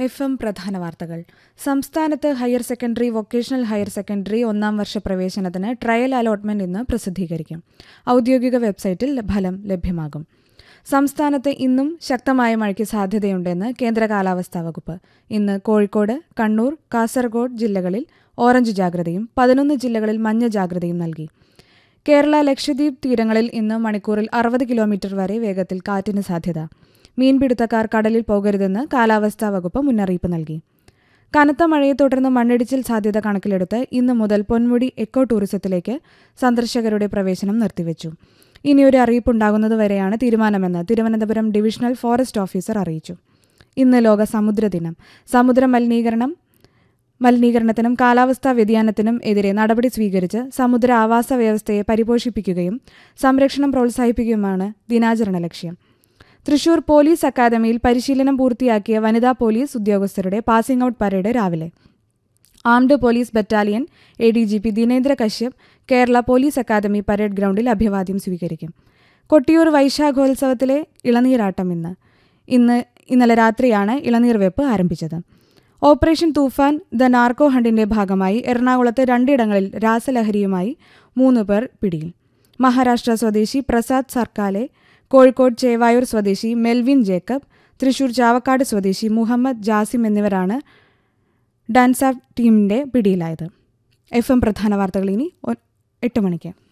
F M പ്രധാന വാർത്തകൾ സംസ്ഥാനത്ത് higher secondary vocational higher secondary ഒന്നാം വർഷ പ്രവേശനത്തിന് ട്രയൽ അലോട്ട്മെന്റ് ഇന്ന് പ്രസിദ്ധീകരിക്കും ഔദ്യോഗിക വെബ്സൈറ്റിൽ ഫലം ലഭ്യമാകും സംസ്ഥാനത്ത് ഇന്നും ശക്തമായ മഴയ്ക്ക് സാധ്യതയുണ്ടെന്ന് കേന്ദ്ര കാലാവസ്ഥാ വകുപ്പ് ഇന്ന് കോഴിക്കോട് കണ്ണൂർ കാസർഗോഡ് ജില്ലകളിൽ ഓറഞ്ച് ജാഗ്രതയും പതിനൊന്ന് ജില്ലകളിൽ മഞ്ഞ ജാഗ്രതയും നൽകി കേരള ലക്ഷദ്വീപ് തീരങ്ങളിൽ ഇന്ന് മണിക്കൂറിൽ അറുപത് കിലോമീറ്റർ വരെ വേഗത്തിൽ കാറ്റിന് സാധ്യത മീൻപിടുത്തക്കാർ കടലിൽ പോകരുതെന്ന് കാലാവസ്ഥാ വകുപ്പ് മുന്നറിയിപ്പ് നൽകി കനത്ത മഴയെ തുടർന്ന് മണ്ണിടിച്ചിൽ സാധ്യത കണക്കിലെടുത്ത് ഇന്ന് മുതൽ പൊന്മുടി എക്കോ ടൂറിസത്തിലേക്ക് സന്ദർശകരുടെ പ്രവേശനം നിർത്തിവെച്ചു ഇനിയൊരു അറിയിപ്പുണ്ടാകുന്നതുവരെയാണ് തീരുമാനമെന്ന് തിരുവനന്തപുരം ഡിവിഷണൽ ഫോറസ്റ്റ് ഓഫീസർ അറിയിച്ചു ഇന്ന് ലോക സമുദ്ര ദിനം സമുദ്ര മലിനീകരണം മലിനീകരണത്തിനും കാലാവസ്ഥാ വ്യതിയാനത്തിനും എതിരെ നടപടി സ്വീകരിച്ച് സമുദ്ര ആവാസ വ്യവസ്ഥയെ പരിപോഷിപ്പിക്കുകയും സംരക്ഷണം പ്രോത്സാഹിപ്പിക്കുകയുമാണ് ദിനാചരണ ലക്ഷ്യം തൃശൂർ പോലീസ് അക്കാദമിയിൽ പരിശീലനം പൂർത്തിയാക്കിയ വനിതാ പോലീസ് ഉദ്യോഗസ്ഥരുടെ പാസിംഗ് ഔട്ട് പരേഡ് രാവിലെ armed police battalion A D G P Dinendra Kashyap Kerala police academy parade ഗ്രൗണ്ടിൽ അഭിവാദ്യം സ്വീകരിക്കും കൊട്ടിയൂർ വൈശാഖോത്സവത്തിലെ ഇളനീരാട്ടം ഇന്ന് ഇന്ന് ഇന്നലെ രാത്രിയാണ് ഇളനീർ വെപ്പ് ആരംഭിച്ചത് ഓപ്പറേഷൻ തൂഫാൻ ദ നാർക്കോ ഹണ്ടിന്റെ ഭാഗമായി എറണാകുളത്ത് രണ്ടിടങ്ങളിൽ രാസലഹരിയുമായി മൂന്ന് പേർ പിടിയിൽ മഹാരാഷ്ട്ര സ്വദേശി പ്രസാദ് സർക്കാലെ കോഴിക്കോട് ചേവായൂർ സ്വദേശി മെൽവിൻ ജേക്കബ് തൃശൂർ ചാവക്കാട് സ്വദേശി മുഹമ്മദ് ജാസിം എന്നിവരാണ് ഡാൻസാഫ് ടീമിന്റെ പിടിയിലായത് എഫ് എം പ്രധാന വാർത്തകൾ ഇനി ഒ- എട്ട് മണിക്ക്